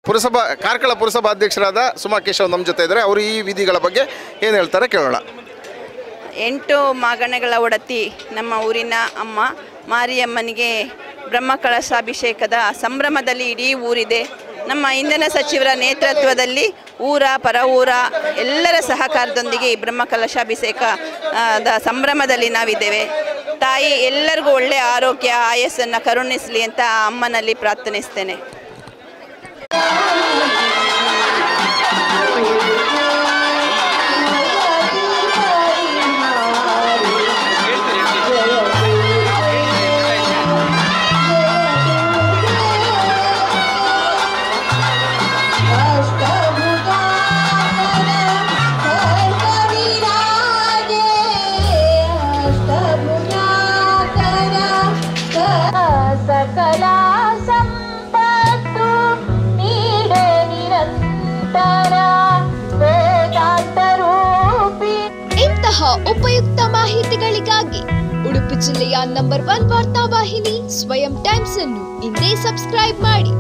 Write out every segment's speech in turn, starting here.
ಪುರಸಭಾ ಕಾರ್ಕಳ ಪುರಸಭಾ ಅಧ್ಯಕ್ಷರಾದ ಸುಮಾ ಕೇಶವ್ ನಮ್ಮ ಜೊತೆ ಇದ್ದಾರೆ ಅವರು ಈ ವಿಧಿಗಳ ಬಗ್ಗೆ ಏನು ಹೇಳ್ತಾರೆ ಕೇಳೋಣ ಎಂಟು ಮಾಗಣಗಳ ಒಡತಿ ನಮ್ಮ ಊರಿನ ಅಮ್ಮ ಮಾರಿಯಮ್ಮನಿಗೆ ಬ್ರಹ್ಮಕಳಶಾಭಿಷೇಕದ ಸಂಭ್ರಮದಲ್ಲಿ ಇಡೀ ಊರಿದೆ ನಮ್ಮ ಇಂಧನ ಸಚಿವರ ನೇತೃತ್ವದಲ್ಲಿ ಊರ ಪರ ಊರ ಎಲ್ಲರ ಸಹಕಾರದೊಂದಿಗೆ ಈ ಬ್ರಹ್ಮಕಲಶಾಭಿಷೇಕ ಆ, ದ ಸಂಭ್ರಮದಲ್ಲಿ ನಾವಿದ್ದೇವೆ ತಾಯಿ ಎಲ್ಲರಿಗೂ ಒಳ್ಳೆಯ ಆರೋಗ್ಯ ಆಯಸ್ಸನ್ನು ಕರುಣಿಸಲಿ ಅಂತ ಆ ಅಮ್ಮನಲ್ಲಿ ಪ್ರಾರ್ಥನಿಸ್ತೇನೆ ಸಕಲ ಸಂಪತ್ತು ನೀಡೆ ನಿರಂತರ ವೇದಾಂತ ರೂಪಿ ಇಂತಹ ಉಪಯುಕ್ತ ಮಾಹಿತಿಗಳಿಗಾಗಿ ಉಡುಪಿ ಜಿಲ್ಲೆಯ ನಂಬರ್ ಒನ್ ವಾರ್ತಾವಾಹಿನಿ ಸ್ವಯಂ ಟೈಮ್ಸ್ ಅನ್ನು ಇಂದೇ ಸಬ್ಸ್ಕ್ರೈಬ್ ಮಾಡಿ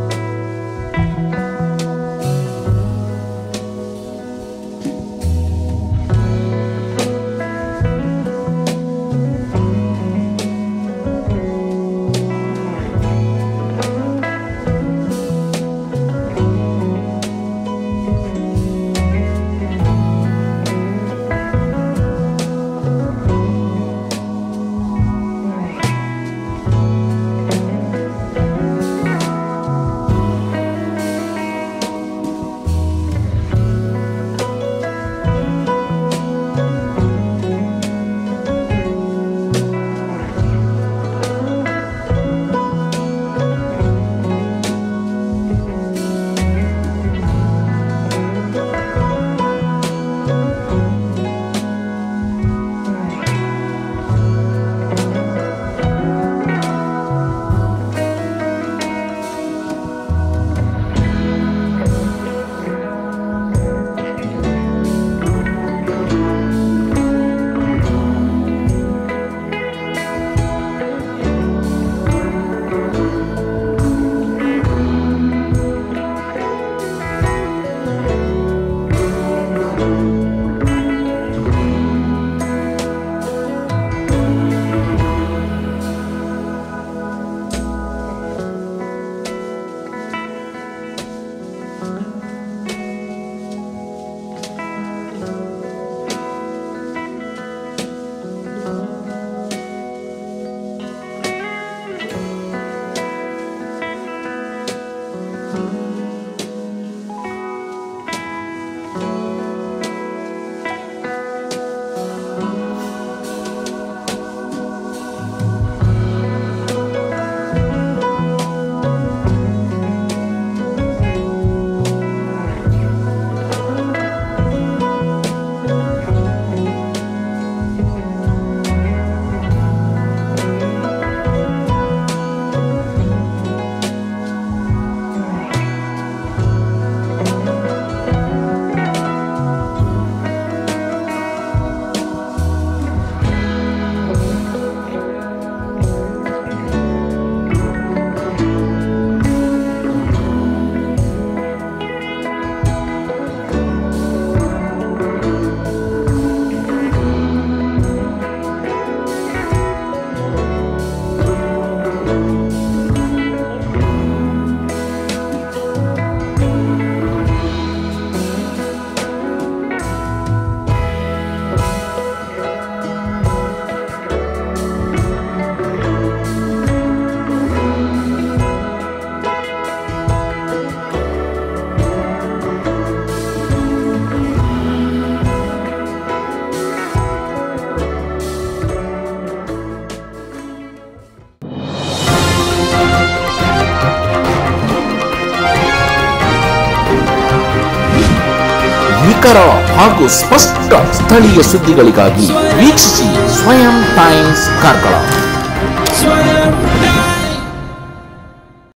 ನಿಖರ ಹಾಗೂ ಸ್ಪಷ್ಟ ಸ್ಥಳೀಯ ಸುದ್ದಿಗಳಿಗಾಗಿ ವೀಕ್ಷಿಸಿ ಸ್ವಯಂ ಟೈಮ್ಸ್ ಕಾರ್ಕಳ ಸ್ವಯಂ